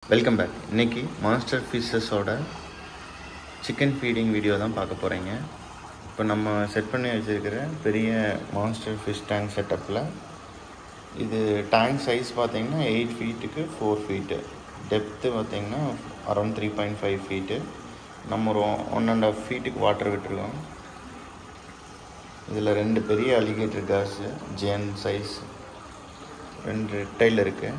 welcome back இன்னைக்கு master ஃபிஷஸோட chicken feeding video தான் பார்க்க போகிறீங்க இப்போ நம்ம செட் பண்ணி வச்சுருக்கிற பெரிய மாஸ்டர் ஃபிஷ் டேங்க் செட்டப்பில் இது டேங்க் சைஸ் பார்த்தீங்கன்னா எயிட் ஃபீட்டுக்கு ஃபோர் ஃபீட்டு டெப்த்து பார்த்தீங்கன்னா around three point five feet நம்ம ஒரு ஒன் அண்ட் ஆஃப் ஃபீட்டுக்கு வாட்டர் விட்டுருக்கோம் இதில் ரெண்டு பெரிய அலிகேட்டர் காசு ஜேன் சைஸ் ரெண்டு ரெட்டைல் இருக்குது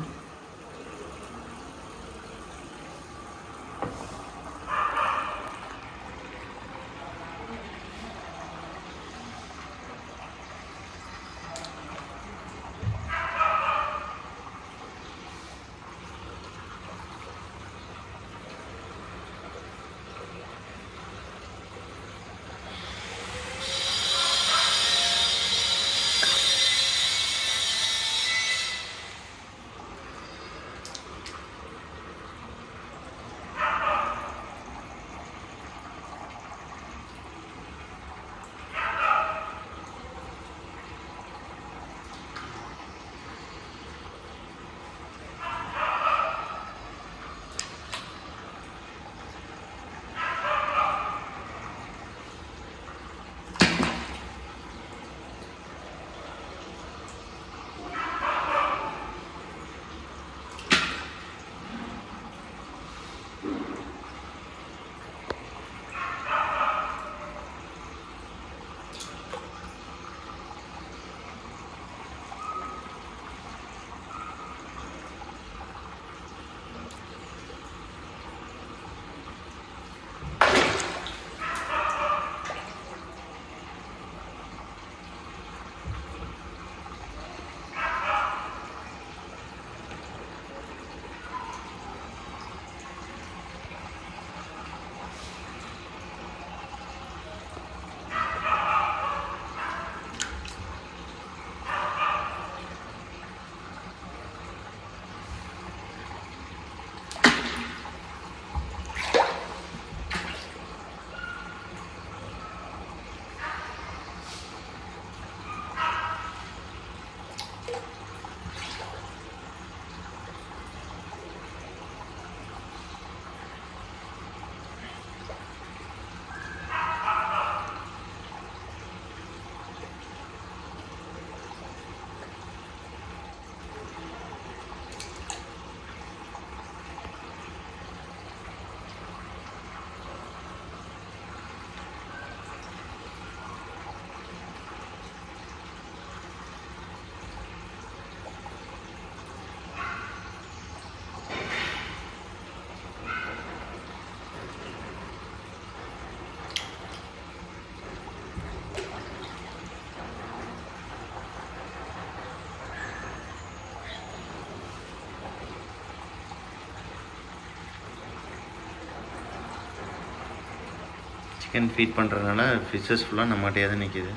சிக்கன் ஃபீட் பண்ணுறதுனால ஃபிஷ்ஷஸ் ஃபுல்லாக நம்மகிட்டே தான் நிற்கிது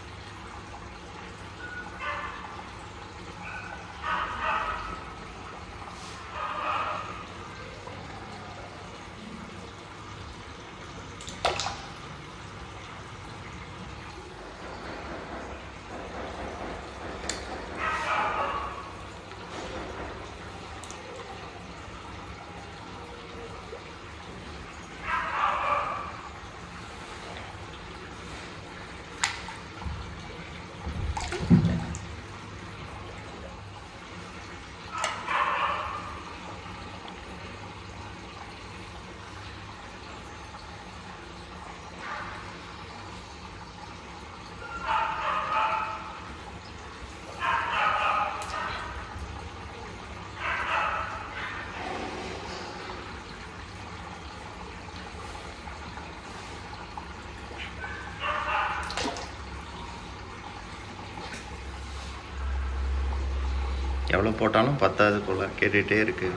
எவ்வளோ போட்டாலும் பத்தாது போல் கேட்டுகிட்டே இருக்குது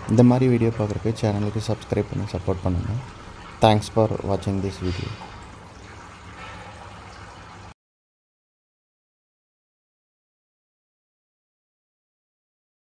இந்த மாதிரி வீடியோ பார்க்குறக்கு சேனலுக்கு சப்ஸ்கிரைப் பண்ணி சப்போர்ட் பண்ணுங்கள் தேங்க்ஸ் ஃபார் வாட்சிங் திஸ் வீடியோ